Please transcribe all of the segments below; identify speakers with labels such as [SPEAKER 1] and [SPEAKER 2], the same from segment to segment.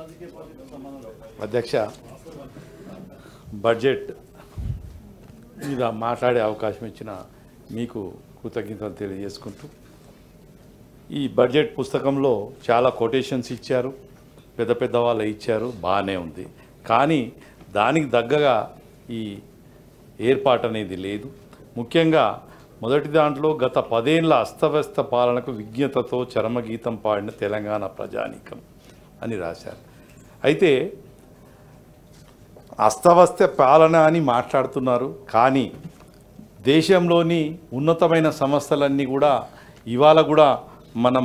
[SPEAKER 1] అధ్యక్ష బడ్జెట్ మీద మాట్లాడే అవకాశం ఇచ్చిన మీకు కృతజ్ఞతలు తెలియజేసుకుంటూ ఈ బడ్జెట్ పుస్తకంలో చాలా కొటేషన్స్ ఇచ్చారు పెద్ద పెద్ద వాళ్ళు ఇచ్చారు బాగానే ఉంది కానీ దానికి తగ్గగా ఈ ఏర్పాటు అనేది లేదు ముఖ్యంగా మొదటి దాంట్లో గత పదేళ్ల అస్తవ్యస్త పాలనకు విజ్ఞతతో చరమగీతం పాడిన తెలంగాణ ప్రజానీకం అని రాశారు అయితే అస్తవస్త పాలన అని మాట్లాడుతున్నారు కానీ దేశంలోని ఉన్నతమైన సంస్థలన్నీ కూడా ఇవాళ కూడా మనం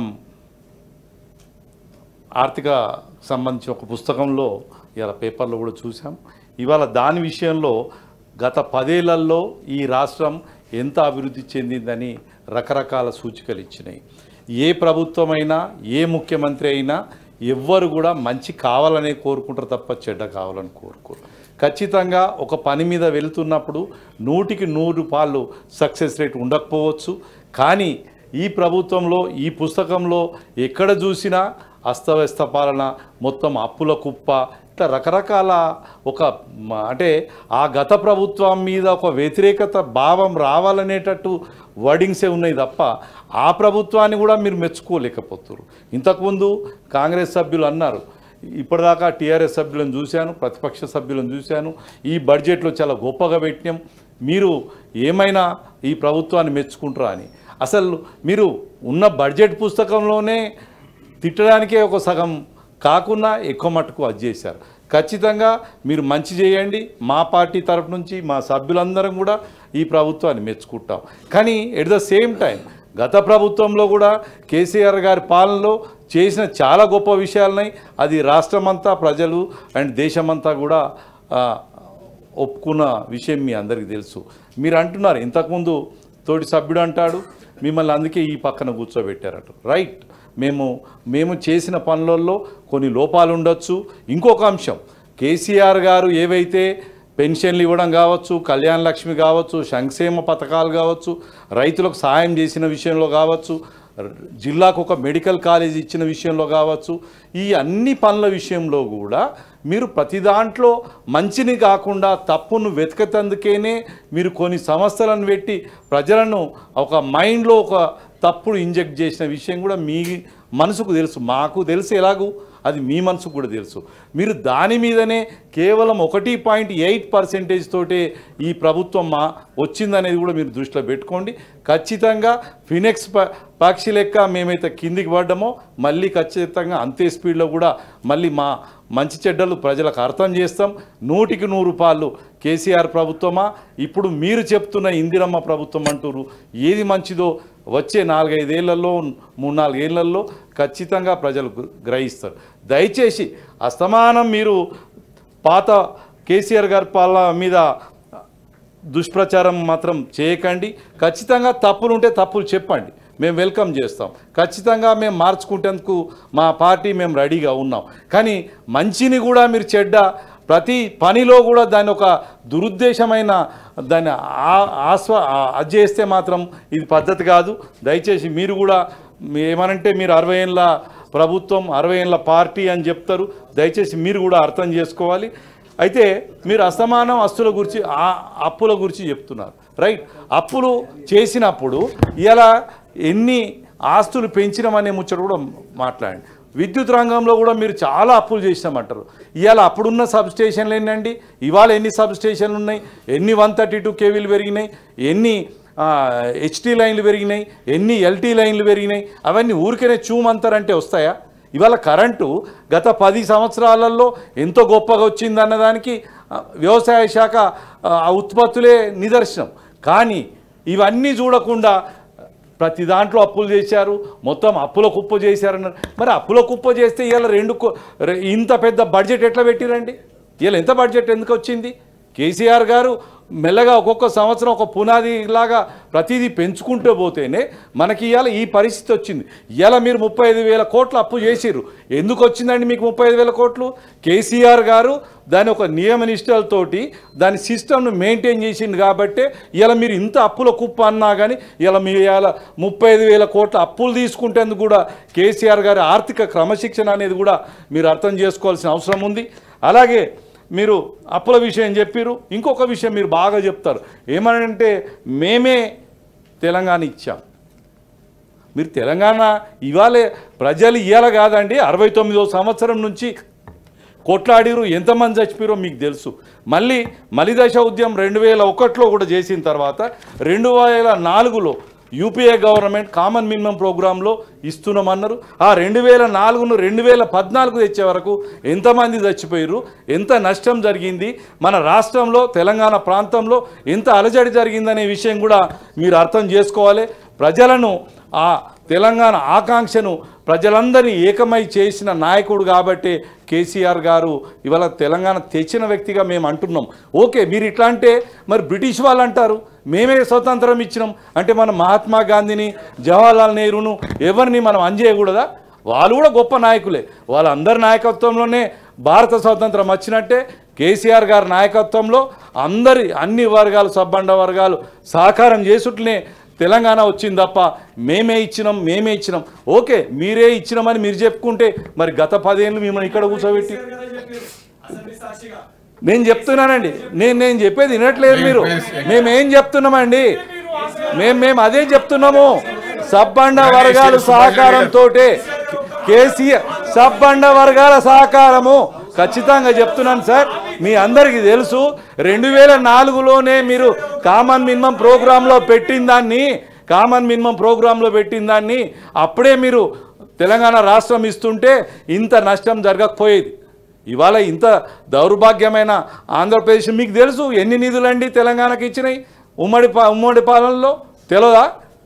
[SPEAKER 1] ఆర్థిక సంబంధించిన ఒక పుస్తకంలో ఇలా పేపర్లో కూడా చూసాం ఇవాళ దాని విషయంలో గత పదేళ్లలో ఈ రాష్ట్రం ఎంత అభివృద్ధి చెందిందని రకరకాల సూచికలు ఇచ్చినాయి ఏ ప్రభుత్వమైనా ఏ ముఖ్యమంత్రి అయినా ఎవ్వరు కూడా మంచి కావాలనే కోరుకుంటారు తప్ప చెడ్డ కావాలని కోరుకోరు ఖచ్చితంగా ఒక పని మీద వెళుతున్నప్పుడు నూటికి నూరు పాళ్ళు సక్సెస్ రేట్ ఉండకపోవచ్చు కానీ ఈ ప్రభుత్వంలో ఈ పుస్తకంలో ఎక్కడ చూసినా అస్తవ్యస్త పాలన మొత్తం అప్పుల కుప్ప ఇట్లా రకరకాల ఒక మ- అంటే ఆ గత ప్రభుత్వం మీద ఒక వ్యతిరేకత భావం రావాలనేటట్టు వర్డింగ్సే ఉన్నాయి తప్ప ఆ ప్రభుత్వాన్ని కూడా మీరు మెచ్చుకోలేకపోతున్నారు ఇంతకుముందు కాంగ్రెస్ సభ్యులు అన్నారు ఇప్పటిదాకా టీఆర్ఎస్ సభ్యులను చూశాను ప్రతిపక్ష సభ్యులను చూశాను ఈ బడ్జెట్లో చాలా గొప్పగా పెట్టినాం మీరు ఏమైనా ఈ ప్రభుత్వాన్ని మెచ్చుకుంటారా అని అసలు మీరు ఉన్న బడ్జెట్ పుస్తకంలోనే తిట్టడానికే ఒక సగం కాకుండా ఎక్కువ మట్టుకు అది చేశారు ఖచ్చితంగా మీరు మంచి చేయండి మా పార్టీ తరపు నుంచి మా సభ్యులందరం కూడా ఈ ప్రభుత్వాన్ని మెచ్చుకుంటాం కానీ ఎట్ ద సేమ్ టైం గత ప్రభుత్వంలో కూడా కేసీఆర్ గారి పాలనలో చేసిన చాలా గొప్ప విషయాలున్నాయి అది రాష్ట్రమంతా ప్రజలు అండ్ దేశమంతా కూడా ఆ, ఒప్పుకున్న విషయం మీ అందరికీ తెలుసు మీరు అంటున్నారు ఇంతకుముందు తోటి సభ్యుడు అంటాడు మిమ్మల్ని అందుకే ఈ పక్కన కూర్చోబెట్టారట రైట్ మేము మేము చేసిన పనులలో కొన్ని లోపాలు ఉండొచ్చు ఇంకొక అంశం కేసీఆర్ గారు ఏవైతే పెన్షన్లు ఇవ్వడం కావచ్చు కళ్యాణ లక్ష్మి కావచ్చు సంక్షేమ పథకాలు కావచ్చు రైతులకు సహాయం చేసిన విషయంలో కావచ్చు ర- జిల్లాకు ఒక మెడికల్ కాలేజ్ ఇచ్చిన విషయంలో కావచ్చు ఈ అన్ని పనుల విషయంలో కూడా మీరు ప్రతి దాంట్లో మంచిని కాకుండా తప్పును వెతకతందుకేనే మీరు కొన్ని సంస్థలను పెట్టి ప్రజలను ఒక మైండ్లో ఒక తప్పుడు ఇంజెక్ట్ చేసిన విషయం కూడా మీ మనసుకు తెలుసు మాకు తెలుసు ఎలాగూ అది మీ మనసుకు కూడా తెలుసు మీరు దాని మీదనే కేవలం ఒకటి పాయింట్ ఎయిట్ పర్సెంటేజ్ తోటే ఈ ప్రభుత్వం మా వచ్చిందనేది కూడా మీరు దృష్టిలో పెట్టుకోండి ఖచ్చితంగా ఫినెక్స్ ప- పక్షి లెక్క మేమైతే కిందికి పడ్డామో మళ్ళీ ఖచ్చితంగా అంతే స్పీడ్లో కూడా మళ్ళీ మా మంచి చెడ్డలు ప్రజలకు అర్థం చేస్తాం నూటికి నూరు రూపాయలు కేసీఆర్ ప్రభుత్వమా ఇప్పుడు మీరు చెప్తున్న ఇందిరమ్మ ప్రభుత్వం అంటారు ఏది మంచిదో వచ్చే నాలుగైదేళ్లలో మూడు నాలుగేళ్లలో ఖచ్చితంగా ప్రజలు గ్ర- గ్రహిస్తారు దయచేసి అస్తమానం మీరు పాత కేసీఆర్ గారి పాలన మీద దుష్ప్రచారం మాత్రం చేయకండి ఖచ్చితంగా తప్పులు ఉంటే తప్పులు చెప్పండి మేము వెల్కమ్ చేస్తాం ఖచ్చితంగా మేము మార్చుకుంటేందుకు మా పార్టీ మేము రెడీగా ఉన్నాం కానీ మంచిని కూడా మీరు చెడ్డ ప్రతి పనిలో కూడా దాని ఒక దురుద్దేశమైన దాన్ని ఆ- ఆస్వ ఆ- అది చేస్తే మాత్రం ఇది పద్ధతి కాదు దయచేసి మీరు కూడా మీ- ఏమనంటే మీరు అరవై ఏళ్ళ ప్రభుత్వం అరవై ఏళ్ళ పార్టీ అని చెప్తారు దయచేసి మీరు కూడా అర్థం చేసుకోవాలి అయితే మీరు అసమానం అస్తుల గురించి ఆ అప్పుల గురించి చెప్తున్నారు రైట్ అప్పులు చేసినప్పుడు ఇలా ఎన్ని ఆస్తులు పెంచినామనే ముచ్చట కూడా మాట్లాడండి విద్యుత్ రంగంలో కూడా మీరు చాలా అప్పులు చేసినామంటారు ఇవాళ అప్పుడున్న సబ్ స్టేషన్లు ఎన్నండి ఇవాళ ఎన్ని సబ్ స్టేషన్లు ఉన్నాయి ఎన్ని వన్ థర్టీ టూ కేవీలు పెరిగినాయి ఎన్ని హెచ్టీ లైన్లు పెరిగినాయి ఎన్ని ఎల్టీ లైన్లు పెరిగినాయి అవన్నీ ఊరికనే చూమంతారంటే వస్తాయా ఇవాళ కరెంటు గత పది సంవత్సరాలలో ఎంతో గొప్పగా వచ్చిందన్న దానికి ఆ, వ్యవసాయ శాఖ ఆ, ఆ ఉత్పత్తులే నిదర్శనం కానీ ఇవన్నీ చూడకుండా ప్రతి దాంట్లో అప్పులు చేశారు మొత్తం అప్పుల కుప్ప చేశారన్నారు మరి అప్పుల కుప్ప చేస్తే ఇవాళ రెండు కో- రె- ఇంత పెద్ద బడ్జెట్ ఎట్లా పెట్టిరండి ఇవాళ ఎంత బడ్జెట్ ఎందుకు వచ్చింది కేసీఆర్ గారు మెల్లగా ఒక్కొక్క సంవత్సరం ఒక పునాది లాగా ప్రతిదీ పెంచుకుంటూ పోతేనే మనకి ఇవాళ ఈ పరిస్థితి వచ్చింది ఇవాళ మీరు ముప్పై ఐదు వేల కోట్లు అప్పు చేసిర్రు ఎందుకు వచ్చిందండి మీకు ముప్పై ఐదు వేల కోట్లు కేసీఆర్ గారు దాని ఒక నియమ నిష్టలతోటి దాని సిస్టమ్ను మెయింటైన్ చేసింది కాబట్టి ఇలా మీరు ఇంత అప్పుల కుప్ప అన్నా కానీ ఇలా మీ ఇలా ముప్పై ఐదు వేల కోట్ల అప్పులు తీసుకుంటేందుకు కూడా కేసీఆర్ గారి ఆర్థిక క్రమశిక్షణ అనేది కూడా మీరు అర్థం చేసుకోవాల్సిన అవసరం ఉంది అలాగే మీరు అప్పుల విషయం చెప్పారు ఇంకొక విషయం మీరు బాగా చెప్తారు ఏమనంటే మేమే తెలంగాణ ఇచ్చాం మీరు తెలంగాణ ఇవాళే ప్రజలు ఇవాళ కాదండి అరవై తొమ్మిదో సంవత్సరం నుంచి కొట్లాడిరు ఎంతమంది చచ్చిపోయారో మీకు తెలుసు మళ్ళీ మలిదశ ఉద్యమం రెండు వేల ఒకటిలో కూడా చేసిన తర్వాత రెండు వేల నాలుగులో యూపీఏ గవర్నమెంట్ కామన్ మినిమం ప్రోగ్రాంలో ఇస్తున్నామన్నారు ఆ రెండు వేల నాలుగును రెండు వేల పద్నాలుగు తెచ్చే వరకు ఎంతమంది చచ్చిపోయారు ఎంత నష్టం జరిగింది మన రాష్ట్రంలో తెలంగాణ ప్రాంతంలో ఎంత అలజడి జరిగిందనే విషయం కూడా మీరు అర్థం చేసుకోవాలి ప్రజలను ఆ తెలంగాణ ఆకాంక్షను ప్రజలందరినీ ఏకమై చేసిన నాయకుడు కాబట్టి కేసీఆర్ గారు ఇవాళ తెలంగాణ తెచ్చిన వ్యక్తిగా మేము అంటున్నాం ఓకే మీరు ఇట్లా అంటే మరి బ్రిటిష్ వాళ్ళు అంటారు మేమే స్వతంత్రం ఇచ్చినాం అంటే మనం మహాత్మా గాంధీని జవహర్లాల్ నెహ్రూను ఎవరిని మనం అంజేయకూడదా వాళ్ళు కూడా గొప్ప నాయకులే వాళ్ళందరి నాయకత్వంలోనే భారత స్వాతంత్రం వచ్చినట్టే కేసీఆర్ గారి నాయకత్వంలో అందరి అన్ని వర్గాలు సబ్బండ వర్గాలు సహకారం చేసుట్లనే తెలంగాణ వచ్చింది తప్ప మేమే ఇచ్చినాం మేమే ఇచ్చినాం ఓకే మీరే ఇచ్చినామని మీరు చెప్పుకుంటే మరి గత పదేళ్ళు మిమ్మల్ని ఇక్కడ కూర్చోబెట్టి నేను చెప్తున్నానండి నేను నేను చెప్పేది వినట్లేదు మీరు మేమేం చెప్తున్నామండి మేము మేము అదే చెప్తున్నాము సబ్బండ వర్గాల సహకారంతో కేసీఆర్ సబ్బండ వర్గాల సహకారము ఖచ్చితంగా చెప్తున్నాను సార్ మీ అందరికీ తెలుసు రెండు వేల నాలుగులోనే మీరు కామన్ మినిమం ప్రోగ్రాంలో పెట్టిన దాన్ని కామన్ మినిమం ప్రోగ్రాంలో పెట్టిన దాన్ని అప్పుడే మీరు తెలంగాణ రాష్ట్రం ఇస్తుంటే ఇంత నష్టం జరగకపోయేది ఇవాళ ఇంత దౌర్భాగ్యమైన ఆంధ్రప్రదేశ్ మీకు తెలుసు ఎన్ని నిధులండి తెలంగాణకి ఇచ్చినాయి ఉమ్మడి పా ఉమ్మడి పాలనలో తెలియదా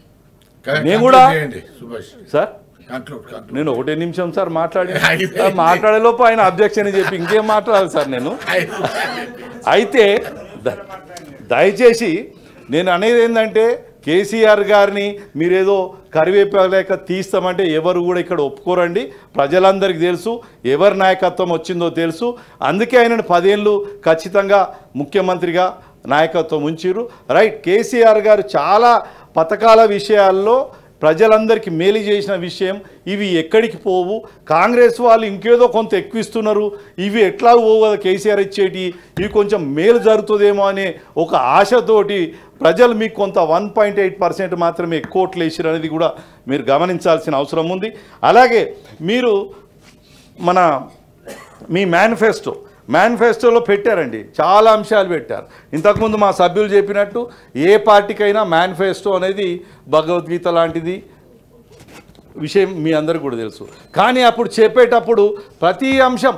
[SPEAKER 1] నేను కూడా-
[SPEAKER 2] సుభాష్
[SPEAKER 1] సార్
[SPEAKER 2] కంక్లూడ్ కంక్లూడ్
[SPEAKER 1] నేను ఒకటే నిమిషం సార్ మాట్లాడి
[SPEAKER 2] అయిపోయింది.
[SPEAKER 1] మాట్లాడేలోపు ఆయన అబ్జెక్షన్ చెప్పి ఇంకేం మాట్లాడాలి సార్ నేను అయితే ద- దయచేసి నేను అనేది ఏంటంటే కేసీఆర్ గారిని మీరేదో కరివేపలేక తీస్తామంటే ఎవరు కూడా ఇక్కడ ఒప్పుకోరండి ప్రజలందరికీ తెలుసు ఎవరి నాయకత్వం వచ్చిందో తెలుసు అందుకే ఆయనను పదేళ్ళు ఖచ్చితంగా ముఖ్యమంత్రిగా నాయకత్వం ఉంచిరు రైట్ కేసీఆర్ గారు చాలా పథకాల విషయాల్లో ప్రజలందరికీ మేలు చేసిన విషయం ఇవి ఎక్కడికి పోవు కాంగ్రెస్ వాళ్ళు ఇంకేదో కొంత ఎక్కువ ఇస్తున్నారు ఇవి ఎట్లా పోవు కదా కేసీఆర్ ఇచ్చేటి ఇవి కొంచెం మేలు జరుగుతుందేమో అనే ఒక ఆశతోటి ప్రజలు మీకు కొంత వన్ పాయింట్ ఎయిట్ పర్సెంట్ మాత్రమే ఎక్కువ ఓట్లు వేసారు అనేది కూడా మీరు గమనించాల్సిన అవసరం ఉంది అలాగే మీరు మన మీ మేనిఫెస్టో మేనిఫెస్టోలో పెట్టారండి చాలా అంశాలు పెట్టారు ఇంతకుముందు మా సభ్యులు చెప్పినట్టు ఏ పార్టీకైనా మేనిఫెస్టో అనేది భగవద్గీత లాంటిది విషయం మీ అందరికీ కూడా తెలుసు కానీ అప్పుడు చెప్పేటప్పుడు ప్రతి అంశం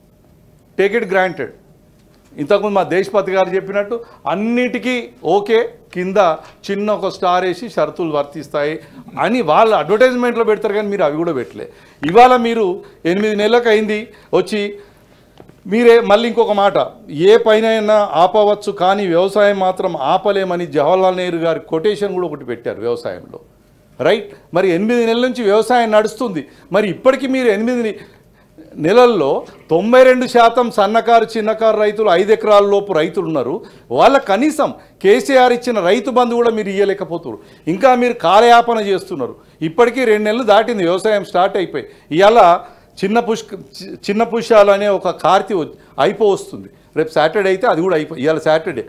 [SPEAKER 1] టేక్ ఇట్ గ్రాంటెడ్ ఇంతకుముందు మా దేశపతి గారు చెప్పినట్టు అన్నిటికీ ఓకే కింద చిన్న ఒక స్టార్ వేసి షరతులు వర్తిస్తాయి అని వాళ్ళ అడ్వర్టైజ్మెంట్లో పెడతారు కానీ మీరు అవి కూడా పెట్టలే ఇవాళ మీరు ఎనిమిది నెలలకు అయింది వచ్చి మీరే మళ్ళీ ఇంకొక మాట ఏ పైనైనా ఆపవచ్చు కానీ వ్యవసాయం మాత్రం ఆపలేమని జవహర్లాల్ నెహ్రూ గారి కొటేషన్ కూడా ఒకటి పెట్టారు వ్యవసాయంలో రైట్ మరి ఎనిమిది నెలల నుంచి వ్యవసాయం నడుస్తుంది మరి ఇప్పటికీ మీరు ఎనిమిది నెలల్లో తొంభై రెండు శాతం సన్నకారు చిన్నకారు రైతులు ఐదు ఎకరాల లోపు రైతులు ఉన్నారు వాళ్ళ కనీసం కేసీఆర్ ఇచ్చిన రైతు బంధు కూడా మీరు ఇవ్వలేకపోతున్నారు ఇంకా మీరు కాలయాపన చేస్తున్నారు ఇప్పటికీ రెండు నెలలు దాటింది వ్యవసాయం స్టార్ట్ అయిపోయి ఇవాళ చిన్న పుష్క చి- చిన్న పుష్పాలు అనే ఒక కార్తీ వ- అయిపో వస్తుంది రేపు సాటర్డే అయితే అది కూడా అయిపో ఇవాళ సాటర్డే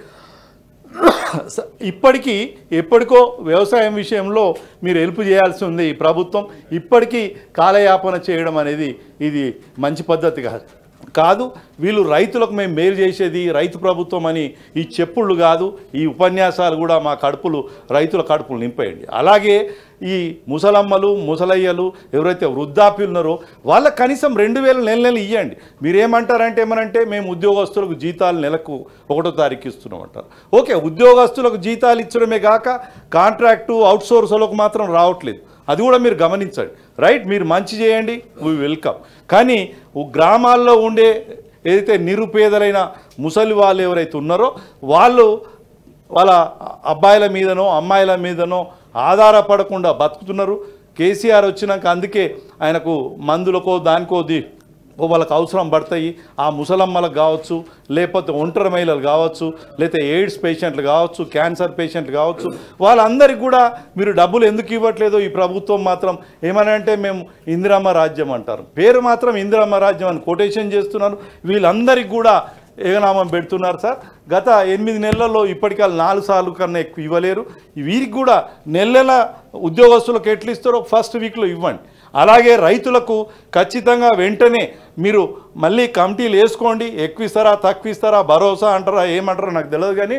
[SPEAKER 1] స- ఇప్పటికీ ఎప్పటికో వ్యవసాయం విషయంలో మీరు హెల్ప్ చేయాల్సి ఉంది ఈ ప్రభుత్వం ఇప్పటికీ కాలయాపన చేయడం అనేది ఇది మంచి పద్ధతి కాదు కాదు వీళ్ళు రైతులకు మేము మేలు చేసేది రైతు ప్రభుత్వం అని ఈ చెప్పుళ్ళు కాదు ఈ ఉపన్యాసాలు కూడా మా కడుపులు రైతుల కడుపులు నింపేయండి అలాగే ఈ ముసలమ్మలు ముసలయ్యలు ఎవరైతే వృద్ధాప్యులు ఉన్నారో వాళ్ళకి కనీసం రెండు వేల నెల నెలలు ఇవ్వండి మీరేమంటారంటే ఏమనంటే మేము ఉద్యోగస్తులకు జీతాలు నెలకు ఒకటో తారీఖు ఇస్తున్నాం అంటారు ఓకే ఉద్యోగస్తులకు జీతాలు ఇచ్చడమే కాక కాంట్రాక్టు అవుట్సోర్స్లకు మాత్రం రావట్లేదు అది కూడా మీరు గమనించండి రైట్ మీరు మంచి చేయండి వీ వెల్కమ్ కానీ ఉ- గ్రామాల్లో ఉండే ఏదైతే నిరుపేదలైన ముసలి వాళ్ళు ఎవరైతే ఉన్నారో వాళ్ళు వాళ్ళ అబ్బాయిల మీదనో అమ్మాయిల మీదనో ఆధారపడకుండా బతుకుతున్నారు కేసీఆర్ వచ్చినాక అందుకే ఆయనకు మందులకో దానికో ది ఓ వాళ్ళకి అవసరం పడతాయి ఆ ముసలమ్మలకు కావచ్చు లేకపోతే ఒంటరి మహిళలు కావచ్చు లేకపోతే ఎయిడ్స్ పేషెంట్లు కావచ్చు క్యాన్సర్ పేషెంట్లు కావచ్చు వాళ్ళందరికీ కూడా మీరు డబ్బులు ఎందుకు ఇవ్వట్లేదో ఈ ప్రభుత్వం మాత్రం ఏమని అంటే మేము ఇందిరమ్మ రాజ్యం అంటారు పేరు మాత్రం ఇందిరమ్మ రాజ్యం అని కొటేషన్ చేస్తున్నారు వీళ్ళందరికీ కూడా ఏగనామం పెడుతున్నారు సార్ గత ఎనిమిది నెలల్లో ఇప్పటికే నాలుగు సార్లు కన్నా ఎక్కువ ఇవ్వలేరు వీరికి కూడా నెల నెల ఉద్యోగస్తులకు ఎట్లు ఇస్తారో ఫస్ట్ వీక్లో ఇవ్వండి అలాగే రైతులకు ఖచ్చితంగా వెంటనే మీరు మళ్ళీ కమిటీలు వేసుకోండి ఎక్కువ ఇస్తారా తక్కువ ఇస్తారా భరోసా అంటారా ఏమంటారో నాకు తెలియదు కానీ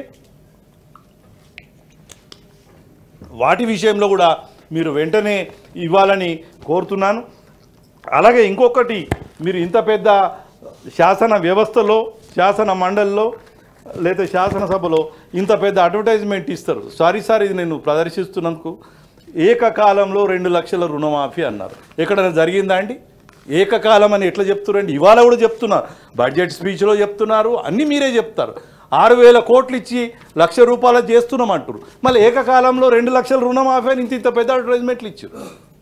[SPEAKER 1] వాటి విషయంలో కూడా మీరు వెంటనే ఇవ్వాలని కోరుతున్నాను అలాగే ఇంకొకటి మీరు ఇంత పెద్ద శాసన వ్యవస్థలో శాసన మండలిలో లేదా శాసనసభలో ఇంత పెద్ద అడ్వర్టైజ్మెంట్ ఇస్తారు సారీ సార్ ఇది నేను ప్రదర్శిస్తున్నందుకు ఏకకాలంలో రెండు లక్షల రుణమాఫీ అన్నారు ఎక్కడైనా జరిగిందా అండి ఏకకాలం అని ఎట్లా చెప్తున్నారండి ఇవాళ కూడా చెప్తున్నారు బడ్జెట్ స్పీచ్లో చెప్తున్నారు అన్నీ మీరే చెప్తారు ఆరు వేల కోట్లు ఇచ్చి లక్ష రూపాయలు చేస్తున్నాం అంటారు మళ్ళీ ఏకకాలంలో రెండు లక్షల రుణమాఫీ అని ఇంత ఇంత పెద్ద అడ్వర్టైజ్మెంట్లు ఇచ్చారు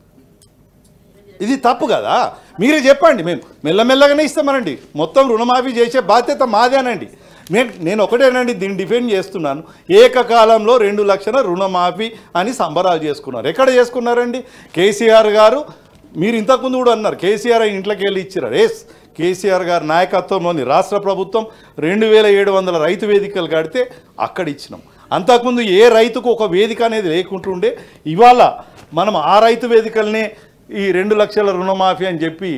[SPEAKER 1] ఇది తప్పు కదా మీరే చెప్పండి మేము మెల్లమెల్లగానే ఇస్తామనండి మొత్తం రుణమాఫీ చేసే బాధ్యత మాదేనండి నేను నేను ఒకటేనండి దీన్ని డిఫెండ్ చేస్తున్నాను ఏకకాలంలో రెండు లక్షల రుణమాఫీ అని సంబరాలు చేసుకున్నారు ఎక్కడ చేసుకున్నారండి కేసీఆర్ గారు మీరు ఇంతకుముందు కూడా అన్నారు కేసీఆర్ ఇంట్లోకి వెళ్ళి ఇచ్చారు ఎస్ కేసీఆర్ గారి నాయకత్వంలోని రాష్ట్ర ప్రభుత్వం రెండు వేల ఏడు వందల రైతు వేదికలు కడితే అక్కడ ఇచ్చినాం అంతకుముందు ఏ రైతుకు ఒక వేదిక అనేది లేకుంటుండే ఇవాళ మనం ఆ రైతు వేదికలనే ఈ రెండు లక్షల రుణమాఫీ అని చెప్పి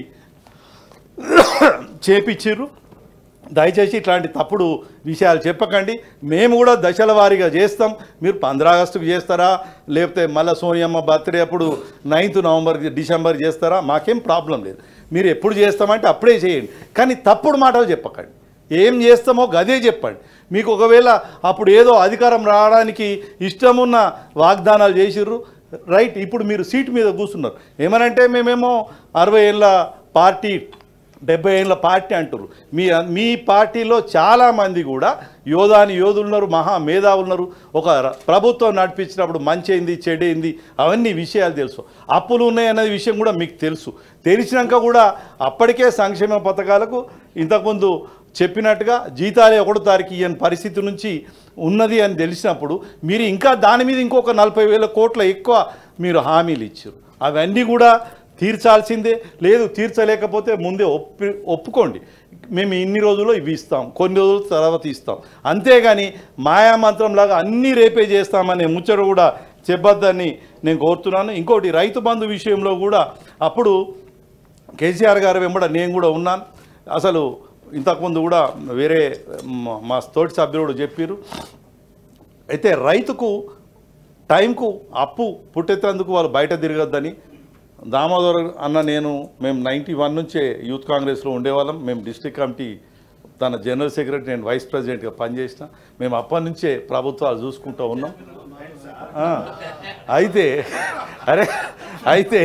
[SPEAKER 1] చేపిచ్చిర్రు దయచేసి ఇట్లాంటి తప్పుడు విషయాలు చెప్పకండి మేము కూడా దశల వారీగా చేస్తాం మీరు పంద్రా ఆగస్టుకు చేస్తారా లేకపోతే మళ్ళీ సోనియమ్మ బర్త్డే అప్పుడు నైన్త్ నవంబర్ డిసెంబర్ చేస్తారా మాకేం ప్రాబ్లం లేదు మీరు ఎప్పుడు చేస్తామంటే అప్పుడే చేయండి కానీ తప్పుడు మాటలు చెప్పకండి ఏం చేస్తామో గదే చెప్పండి మీకు ఒకవేళ అప్పుడు ఏదో అధికారం రావడానికి ఇష్టమున్న వాగ్దానాలు చేసిర్రు రైట్ ఇప్పుడు మీరు సీట్ మీద కూర్చున్నారు ఏమనంటే మేమేమో అరవై ఏళ్ళ పార్టీ డెబ్బై ఏళ్ళ పార్టీ అంటారు మీ మీ పార్టీలో చాలామంది కూడా యోధాని యోధులు ఉన్నారు మహా మేధావులు ఉన్నారు ఒక ర- ప్రభుత్వం నడిపించినప్పుడు మంచి అయింది చెడైంది అవన్నీ విషయాలు తెలుసు అప్పులు ఉన్నాయనే విషయం కూడా మీకు తెలుసు తెలిసినాక కూడా అప్పటికే సంక్షేమ పథకాలకు ఇంతకుముందు చెప్పినట్టుగా జీతాలే ఒకటో తారీఖు ఇయ్యని పరిస్థితి నుంచి ఉన్నది అని తెలిసినప్పుడు మీరు ఇంకా దాని మీద ఇంకొక నలభై వేల కోట్ల ఎక్కువ మీరు హామీలు ఇచ్చారు అవన్నీ కూడా తీర్చాల్సిందే లేదు తీర్చలేకపోతే ముందే ఒప్పి ఒప్పుకోండి మేము ఇన్ని రోజుల్లో ఇవి ఇస్తాం కొన్ని రోజుల తర్వాత ఇస్తాం అంతేగాని మాయామంత్రంలాగా అన్నీ రేపే చేస్తామనే ముచ్చట కూడా చెప్పొద్దని నేను కోరుతున్నాను ఇంకోటి రైతు బంధు విషయంలో కూడా అప్పుడు కేసీఆర్ గారు వెంబడ నేను కూడా ఉన్నాను అసలు ఇంతకుముందు కూడా వేరే మా- మా తోటి సభ్యులు కూడా చెప్పారు అయితే రైతుకు టైంకు అప్పు పుట్టేందుకు వాళ్ళు బయట తిరగద్దని దామోదర్ అన్న నేను మేము నైంటీ వన్ నుంచే యూత్ కాంగ్రెస్లో ఉండేవాళ్ళం మేము డిస్ట్రిక్ట్ కమిటీ తన జనరల్ సెక్రటరీ నేను వైస్ ప్రెసిడెంట్గా పనిచేసిన మేము అప్పటి నుంచే ప్రభుత్వాలు చూసుకుంటూ ఉన్నాం ఆ, అయితే అరే అయితే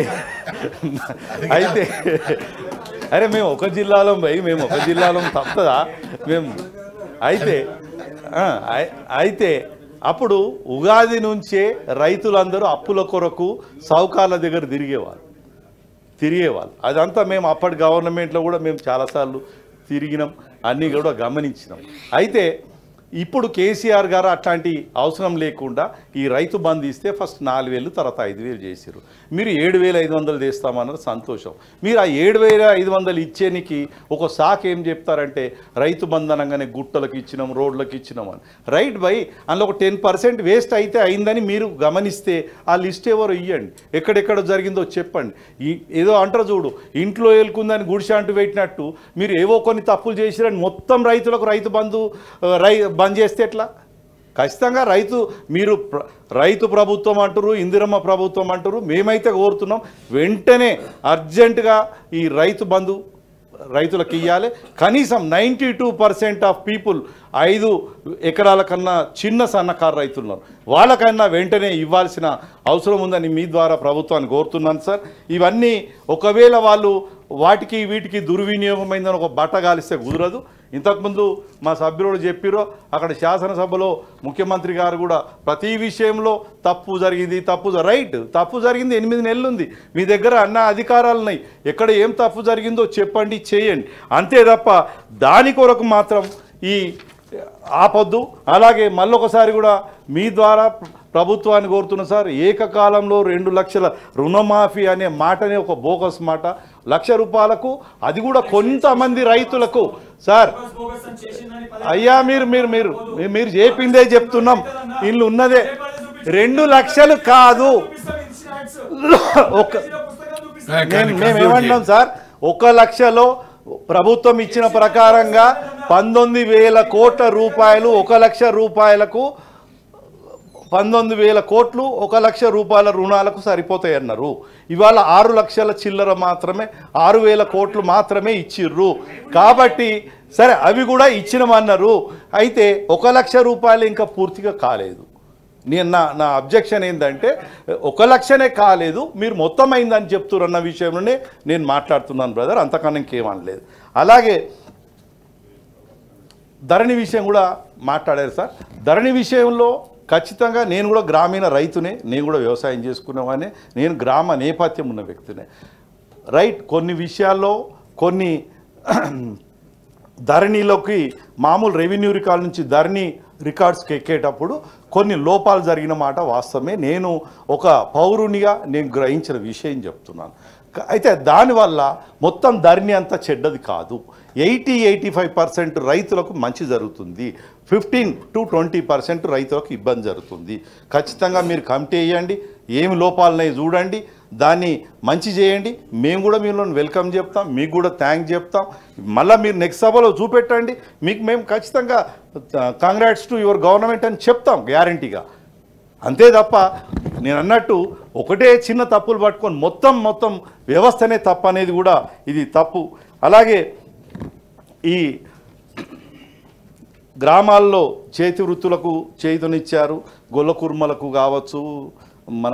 [SPEAKER 1] అయితే అరే మేము ఒక జిల్లాలో పోయి మేము ఒక జిల్లాలో తప్పదా మేము అయితే ఆ, అయి- అయితే అప్పుడు ఉగాది నుంచే రైతులందరూ అప్పుల కొరకు సౌకార్ల దగ్గర తిరిగేవారు తిరిగేవాళ్ళు అదంతా మేము అప్పటి గవర్నమెంట్లో కూడా మేము చాలాసార్లు తిరిగినాం అన్నీ కూడా గమనించినాం అయితే ఇప్పుడు కేసీఆర్ గారు అట్లాంటి అవసరం లేకుండా ఈ రైతు బంధు ఇస్తే ఫస్ట్ నాలుగు వేలు తర్వాత ఐదు వేలు చేసారు మీరు ఏడు వేల ఐదు వందలు తెస్తామన్నారు సంతోషం మీరు ఆ ఏడు వేల ఐదు వందలు ఇచ్చేనికి ఒక శాఖ ఏం చెప్తారంటే రైతు బంధు అనగానే గుట్టలకు ఇచ్చినాం రోడ్లకు ఇచ్చినాం అని రైట్ బై అందులో ఒక టెన్ పర్సెంట్ వేస్ట్ అయితే అయిందని మీరు గమనిస్తే ఆ లిస్ట్ ఎవరు ఇవ్వండి ఎక్కడెక్కడ జరిగిందో చెప్పండి ఈ ఏదో అంటారు చూడు ఇంట్లో ఏలుకుందని గుడిసె అంటూ పెట్టినట్టు మీరు ఏవో కొన్ని తప్పులు చేసిరని మొత్తం రైతులకు రైతు బంధు ఆ, రై బంద్ చేస్తే ఎట్లా ఖచ్చితంగా రైతు మీరు ప్ర- రైతు ప్రభుత్వం అంటారు ఇందిరమ్మ ప్రభుత్వం అంటారు మేమైతే కోరుతున్నాం వెంటనే అర్జెంటుగా ఈ రైతు బంధు రైతులకు ఇవ్వాలి కనీసం ninety two percent of people ఐదు ఎకరాల కన్నా చిన్న సన్నకారు రైతులు ఉన్నారు వాళ్ళకన్నా వెంటనే ఇవ్వాల్సిన అవసరం ఉందని మీ ద్వారా ప్రభుత్వాన్ని కోరుతున్నాను సార్ ఇవన్నీ ఒకవేళ వాళ్ళు వాటికి వీటికి దుర్వినియోగమైందని ఒక బట్ట గాలిస్తే కుదరదు ఇంతకుముందు మా సభ్యులు చెప్పిరో అక్కడ శాసనసభలో ముఖ్యమంత్రి గారు కూడా ప్రతి విషయంలో తప్పు జరిగింది తప్పు జ- రైట్ తప్పు జరిగింది ఎనిమిది నెలలు ఉంది మీ దగ్గర అన్న అధికారాలు ఉన్నాయి ఎక్కడ ఏం తప్పు జరిగిందో చెప్పండి చేయండి అంతే తప్ప దాని కొరకు మాత్రం ఈ ఆపొద్దు అలాగే మళ్ళొకసారి కూడా మీ ద్వారా ప్రభుత్వాన్ని కోరుతున్న సార్ ఏకకాలంలో రెండు లక్షల రుణమాఫీ అనే మాటనే ఒక బోగస్ మాట లక్ష రూపాయలకు అది కూడా కొంతమంది రైతులకు సార్ అయ్యా మీరు మీరు మీరు మీరు- మీరు చెప్పిందే చెప్తున్నాం ఇల్లు ఉన్నదే రెండు లక్షలు కాదు ఒక మేము మేము ఏమంటున్నాం సార్ ఒక లక్షలో ప్రభుత్వం ఇచ్చిన ప్రకారంగా పంతొమ్మిది వేల కోట్ల రూపాయలు ఒక లక్ష రూపాయలకు పంతొమ్మిది వేల కోట్లు ఒక లక్ష రూపాయల రుణాలకు సరిపోతాయి అన్నారు ఇవాళ ఆరు లక్షల చిల్లర మాత్రమే ఆరు వేల కోట్లు మాత్రమే ఇచ్చిర్రు కాబట్టి సరే అవి కూడా ఇచ్చినమన్నారు అయితే ఒక లక్ష రూపాయలు ఇంకా పూర్తిగా కాలేదు నేను నా నా అబ్జెక్షన్ ఏంటంటే ఒక లక్షనే కాలేదు మీరు మొత్తం అయిందని చెప్తున్నారు విషయంలోనే నేను మాట్లాడుతున్నాను బ్రదర్ అంతకన్నా ఇంకేమనలేదు అలాగే ధరణి విషయం కూడా మాట్లాడారు సార్ ధరణి విషయంలో ఖచ్చితంగా నేను కూడా గ్రామీణ రైతునే నేను కూడా వ్యవసాయం చేసుకునేవాడిని నేను గ్రామ నేపథ్యం ఉన్న వ్యక్తినే రైట్ కొన్ని విషయాల్లో కొన్ని ధరణిలోకి మామూలు రెవెన్యూ రికార్డ్ నుంచి ధరణి రికార్డ్స్కి ఎక్కేటప్పుడు కొన్ని లోపాలు జరిగిన మాట వాస్తవమే నేను ఒక పౌరునిగా నేను గ్రహించిన విషయం చెప్తున్నాను క- అయితే దానివల్ల మొత్తం ధరణి అంతా చెడ్డది కాదు ఎయిటీ ఎయిటీ ఫైవ్ పర్సెంట్ రైతులకు మంచి జరుగుతుంది ఫిఫ్టీన్ టు ట్వంటీ పర్సెంట్ రైతులకు ఇబ్బంది జరుగుతుంది ఖచ్చితంగా మీరు కమిటీ వేయండి ఏమి లోపాలున్నాయి చూడండి దాన్ని మంచి చేయండి మేము కూడా మీలో వెల్కమ్ చెప్తాం మీకు కూడా థ్యాంక్ చెప్తాం మళ్ళీ మీరు నెక్స్ట్ సభలో చూపెట్టండి మీకు మేము ఖచ్చితంగా కంగ్రాట్స్ టు యువర్ గవర్నమెంట్ అని చెప్తాం గ్యారంటీగా అంతే తప్ప నేను అన్నట్టు ఒకటే చిన్న తప్పులు పట్టుకొని మొత్తం మొత్తం వ్యవస్థనే తప్పు అనేది కూడా ఇది తప్పు అలాగే ఈ గ్రామాల్లో చేతి వృత్తులకు చేతునిచ్చారు గొల్ల కుర్మలకు కావచ్చు మన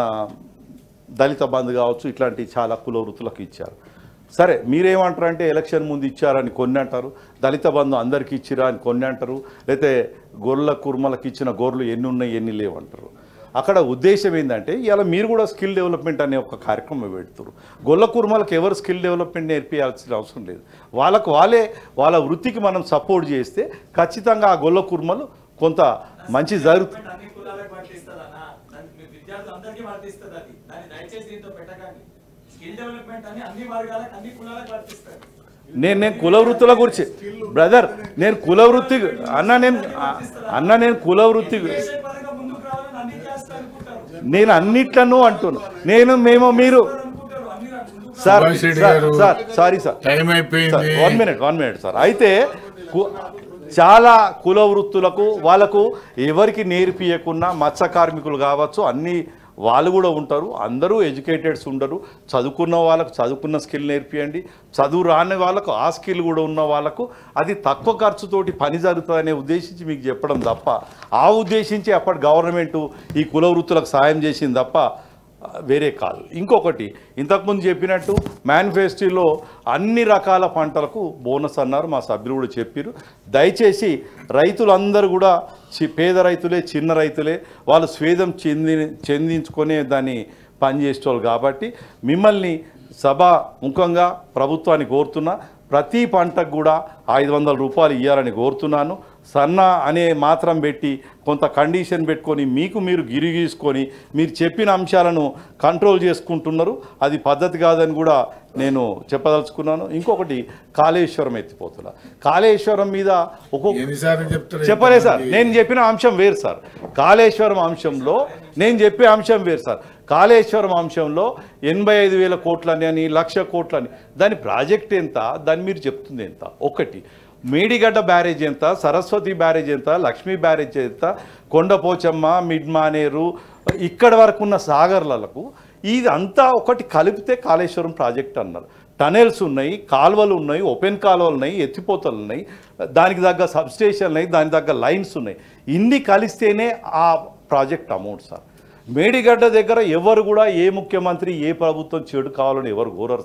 [SPEAKER 1] దళిత బంధు కావచ్చు ఇట్లాంటి చాలా కుల వృత్తులకు ఇచ్చారు సరే మీరేమంటారంటే ఎలక్షన్ ముందు ఇచ్చారని కొన్ని అంటారు దళిత బంధు అందరికీ ఇచ్చిరా అని కొన్ని అంటారు లేకపోతే గొర్రెల కుర్మలకు ఇచ్చిన గొర్రెలు ఎన్ని ఉన్నాయి ఎన్ని లేవంటారు అక్కడ ఉద్దేశం ఏంటంటే ఇలా మీరు కూడా స్కిల్ డెవలప్మెంట్ అనే ఒక కార్యక్రమం పెడుతున్నారు గొల్ల కుర్మలకు ఎవరు స్కిల్ డెవలప్మెంట్ నేర్పించాల్సిన అవసరం లేదు వాళ్ళకు వాళ్ళే వాళ్ళ వృత్తికి మనం సపోర్ట్ చేస్తే ఖచ్చితంగా ఆ గొల్ల కుర్మలు కొంత మంచి జరుగుతుంది
[SPEAKER 2] అన్ని కులాలకు వర్తిస్తుందన్నా దాన్ని మీ విద్యార్థులందరికీ వర్తిస్తుంది అది దాన్ని దయచేసి దీంతో పెట్టకండి స్కిల్ డెవలప్మెంట్ అని అన్ని వర్గాలకు అన్ని కులాలకు వర్తిస్తుంది
[SPEAKER 1] నేను నేను కుల వృత్తుల గురించి బ్రదర్ నేను కుల వృత్తి అన్న నేను అన్న నేను కుల వృత్తి
[SPEAKER 2] దేశం పరంగా ముందుకు రావాలని అన్ని క్యాస్ట్ అనుకుంటారు
[SPEAKER 1] నేను అన్నిట్లను అంటున్నా నేను మేము మీరు
[SPEAKER 2] అనుకుంటారు అన్ని రా- ముందుకు
[SPEAKER 1] sir
[SPEAKER 3] Subhash Reddy
[SPEAKER 1] sir
[SPEAKER 3] garu.
[SPEAKER 1] Sir sorry sir
[SPEAKER 3] time అయిపోయింది
[SPEAKER 1] one minute one minute sir అయితే కు- చాలా కుల వృత్తులకు వాళ్ళకు ఎవరికి నేర్పియకున్నా మత్స్య కార్మికులు కావచ్చు అన్ని వాళ్ళు కూడా ఉంటారు అందరూ ఎడ్యుకేటెడ్స్ ఉండరు చదువుకున్న వాళ్ళకు చదువుకున్న స్కిల్ నేర్పియండి చదువు రాని వాళ్ళకు ఆ స్కిల్ కూడా ఉన్న వాళ్ళకు అది తక్కువ ఖర్చుతోటి పని జరుగుతుందనే ఉద్దేశించి మీకు చెప్పడం తప్ప ఆ ఉద్దేశించి అప్పటి గవర్నమెంట్ ఈ కుల వృత్తులకు సాయం చేసింది తప్ప వేరే కాదు ఇంకొకటి ఇంతకుముందు చెప్పినట్టు మేనిఫెస్టోలో అన్ని రకాల పంటలకు బోనస్ అన్నారు మా సభ్యులు కూడా చెప్పారు దయచేసి రైతులందరూ కూడా చి- పేద రైతులే చిన్న రైతులే వాళ్ళు స్వేదం చెంది చెందించుకునే దాన్ని పనిచేసేవాళ్ళు కాబట్టి మిమ్మల్ని సభ ముఖంగా ప్రభుత్వాన్ని కోరుతున్నా ప్రతి పంటకు కూడా ఐదు వందల రూపాయలు ఇవ్వాలని కోరుతున్నాను సన్నా అనే మాత్రం పెట్టి కొంత కండిషన్ పెట్టుకొని మీకు మీరు గిరి గీసుకొని మీరు చెప్పిన అంశాలను కంట్రోల్ చేసుకుంటున్నారు అది పద్ధతి కాదని కూడా నేను చెప్పదలుచుకున్నాను ఇంకొకటి కాళేశ్వరం ఎత్తిపోతున్నా కాళేశ్వరం మీద ఒక్కొక్క
[SPEAKER 3] ఎన్నిసార్లు చెప్తారు
[SPEAKER 1] చెప్పలే సార్ నేను చెప్పిన అంశం వేరు సార్ కాళేశ్వరం అంశంలో నేను చెప్పే అంశం వేరు సార్ కాళేశ్వరం అంశంలో ఎనభై ఐదు వేల కోట్లని అని లక్ష కోట్లని దాని ప్రాజెక్ట్ ఎంత దాన్ని మీరు చెప్తుంది ఎంత ఒకటి మేడిగడ్డ బ్యారేజ్ ఎంత సరస్వతి బ్యారేజ్ ఎంత లక్ష్మీ బ్యారేజ్ ఎంత కొండపోచమ్మ మిడ్ మానేరు ఇక్కడ వరకు ఉన్న సాగర్లకు ఇది అంతా ఒకటి కలిపితే కాళేశ్వరం ప్రాజెక్ట్ అన్నారు టనెల్స్ ఉన్నాయి కాలువలు ఉన్నాయి ఓపెన్ కాలువలు ఉన్నాయి ఎత్తిపోతలు ఉన్నాయి దానికి తగ్గ సబ్స్టేషన్ ఉన్నాయి దానికి తగ్గ లైన్స్ ఉన్నాయి ఇన్ని కలిస్తేనే ఆ ప్రాజెక్ట్ అమౌంట్ సార్ మేడిగడ్డ దగ్గర ఎవరు కూడా ఏ ముఖ్యమంత్రి ఏ ప్రభుత్వం చెడు కావాలని ఎవరు కోరరు సార్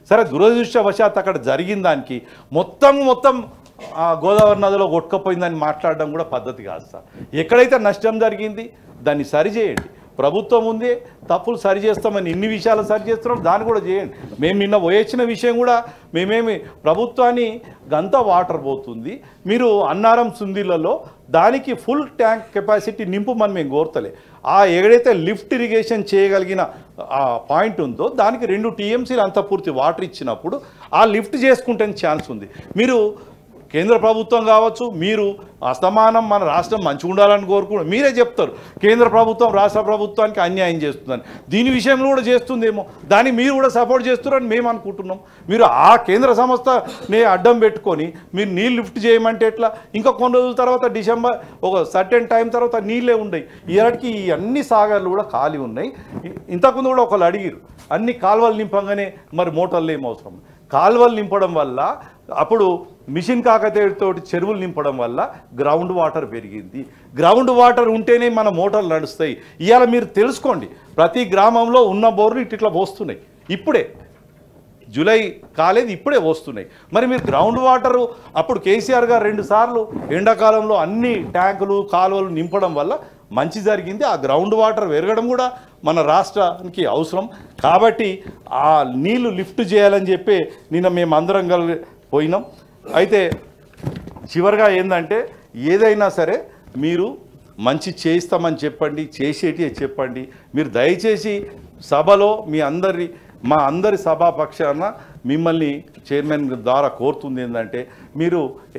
[SPEAKER 1] సరే దురదృష్టవశాత్ అక్కడ జరిగిన దానికి మొత్తం మొత్తం ఆ, గోదావరి నదిలో కొట్టుకపోయిందని మాట్లాడడం కూడా పద్ధతి కాదు సార్ ఎక్కడైతే నష్టం జరిగింది దాన్ని సరిచేయండి ప్రభుత్వం ఉంది తప్పులు సరి చేస్తామని ఇన్ని విషయాలు సరి చేస్తున్నాం దాన్ని కూడా చేయండి మేము నిన్న పోయొచ్చిన విషయం కూడా మేమేమి ప్రభుత్వాన్ని గంత వాటర్ పోతుంది మీరు అన్నారం సుందీలలో దానికి ఫుల్ ట్యాంక్ కెపాసిటీ నింపుమని మేము కోరతలే ఆ ఎక్కడైతే లిఫ్ట్ ఇరిగేషన్ చేయగలిగిన ఆ పాయింట్ ఉందో దానికి రెండు టీఎంసీలు అంత పూర్తి వాటర్ ఇచ్చినప్పుడు ఆ లిఫ్ట్ చేసుకుంటే ఛాన్స్ ఉంది మీరు కేంద్ర ప్రభుత్వం కావచ్చు మీరు అస్తమానం మన రాష్ట్రం మంచిగా ఉండాలని కోరుకుంటారు మీరే చెప్తారు కేంద్ర ప్రభుత్వం రాష్ట్ర ప్రభుత్వానికి అన్యాయం చేస్తుందని దీని విషయంలో కూడా చేస్తుందేమో దాన్ని మీరు కూడా సపోర్ట్ చేస్తున్నారని మేము అనుకుంటున్నాం మీరు ఆ కేంద్ర సంస్థని అడ్డం పెట్టుకొని మీరు నీళ్ళు లిఫ్ట్ చేయమంటే ఎట్లా ఇంకా కొన్ని రోజుల తర్వాత డిసెంబర్ ఒక సర్టెన్ టైం తర్వాత నీళ్ళే ఉన్నాయి ఈనాటికి ఈ అన్ని సాగర్లు కూడా ఖాళీ ఉన్నాయి ఇ- ఇంతకుముందు కూడా ఒకళ్ళు అడిగిరు అన్ని కాలువలు నింపంగానే మరి మోటార్లు ఏం అవసరం కాలువలు నింపడం వల్ల అప్పుడు మిషన్ కాకతీయతోటి చెరువులు నింపడం వల్ల గ్రౌండ్ వాటర్ పెరిగింది గ్రౌండ్ వాటర్ ఉంటేనే మన మోటార్లు నడుస్తాయి ఇవాళ మీరు తెలుసుకోండి ప్రతి గ్రామంలో ఉన్న బోర్లు ఇట్లా ఇట్లా పోస్తున్నాయి ఇప్పుడే జూలై కాలేదు ఇప్పుడే వస్తున్నాయి మరి మీరు గ్రౌండ్ వాటర్ అప్పుడు కేసీఆర్ గారు రెండు సార్లు ఎండాకాలంలో అన్ని ట్యాంకులు కాలువలు నింపడం వల్ల మంచి జరిగింది ఆ గ్రౌండ్ వాటర్ పెరగడం కూడా మన రాష్ట్రానికి అవసరం కాబట్టి ఆ నీళ్లు లిఫ్ట్ చేయాలని చెప్పి నిన్న మేము అందరం కలిగి పోయినాం అయితే చివరిగా ఏంటంటే ఏదైనా సరే మీరు మంచి చేయిస్తామని చెప్పండి చేసేటి చెప్పండి మీరు దయచేసి సభలో మీ అందరి మా అందరి సభాపక్షాన మిమ్మల్ని చైర్మన్ ద్వారా కోరుతుంది ఏంటంటే మీరు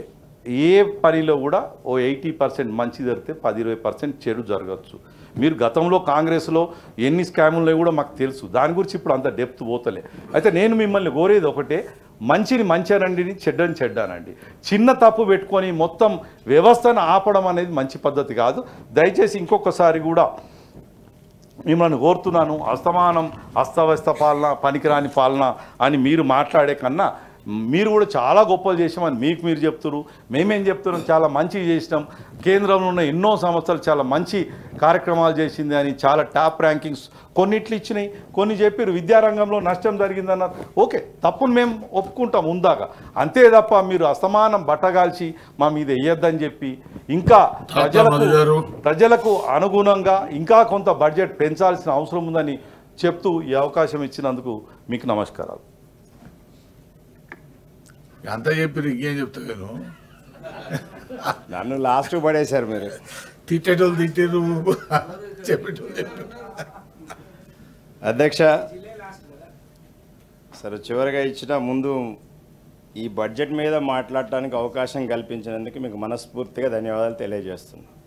[SPEAKER 1] ఏ పనిలో కూడా ఓ ఎయిటీ పర్సెంట్ మంచి జరిగితే పది ఇరవై పర్సెంట్ చెడు జరగచ్చు మీరు గతంలో కాంగ్రెస్లో ఎన్ని స్కాములు కూడా మాకు తెలుసు దాని గురించి ఇప్పుడు అంత డెప్త్ పోతలే అయితే నేను మిమ్మల్ని కోరేది ఒకటే మంచిని మంచానండి చెడ్డని చెడ్డానండి చిన్న తప్పు పెట్టుకొని మొత్తం వ్యవస్థను ఆపడం అనేది మంచి పద్ధతి కాదు దయచేసి ఇంకొకసారి కూడా మిమ్మల్ని కోరుతున్నాను అస్తమానం అస్తవ్యస్త పాలన పనికిరాని పాలన అని మీరు మాట్లాడే కన్నా మీరు కూడా చాలా గొప్పలు చేసామని మీకు మీరు చెప్తున్నారు మేమేం చెప్తున్నాం చాలా మంచిగా చేసినాం కేంద్రంలో ఉన్న ఎన్నో సంస్థలు చాలా మంచి కార్యక్రమాలు చేసింది అని చాలా టాప్ ర్యాంకింగ్స్ కొన్నిట్లు ఇచ్చినాయి కొన్ని చెప్పారు విద్యారంగంలో నష్టం జరిగిందన్నారు ఓకే తప్పును మేము ఒప్పుకుంటాం ఉందాక అంతే తప్ప మీరు అసమానం బట్టగాల్చి మా మీద వేయొద్దని చెప్పి ఇంకా ప్రజలకు
[SPEAKER 3] మధు గారు.
[SPEAKER 1] ప్రజలకు అనుగుణంగా ఇంకా కొంత బడ్జెట్ పెంచాల్సిన అవసరం ఉందని చెప్తూ ఈ అవకాశం ఇచ్చినందుకు మీకు నమస్కారాలు
[SPEAKER 3] అంతా చెప్పి ఇంకేం చెప్తా నేను
[SPEAKER 4] నన్ను లాస్ట్ పడేశారు మీరు
[SPEAKER 3] తిట్టేటోళ్ళు తిట్టారు చెప్పేటోళ్ళు చెప్పారు
[SPEAKER 4] అధ్యక్ష సరే చివరిగా ఇచ్చిన ముందు ఈ బడ్జెట్ మీద మాట్లాడటానికి అవకాశం కల్పించినందుకు మీకు మనస్ఫూర్తిగా ధన్యవాదాలు తెలియజేస్తున్నాను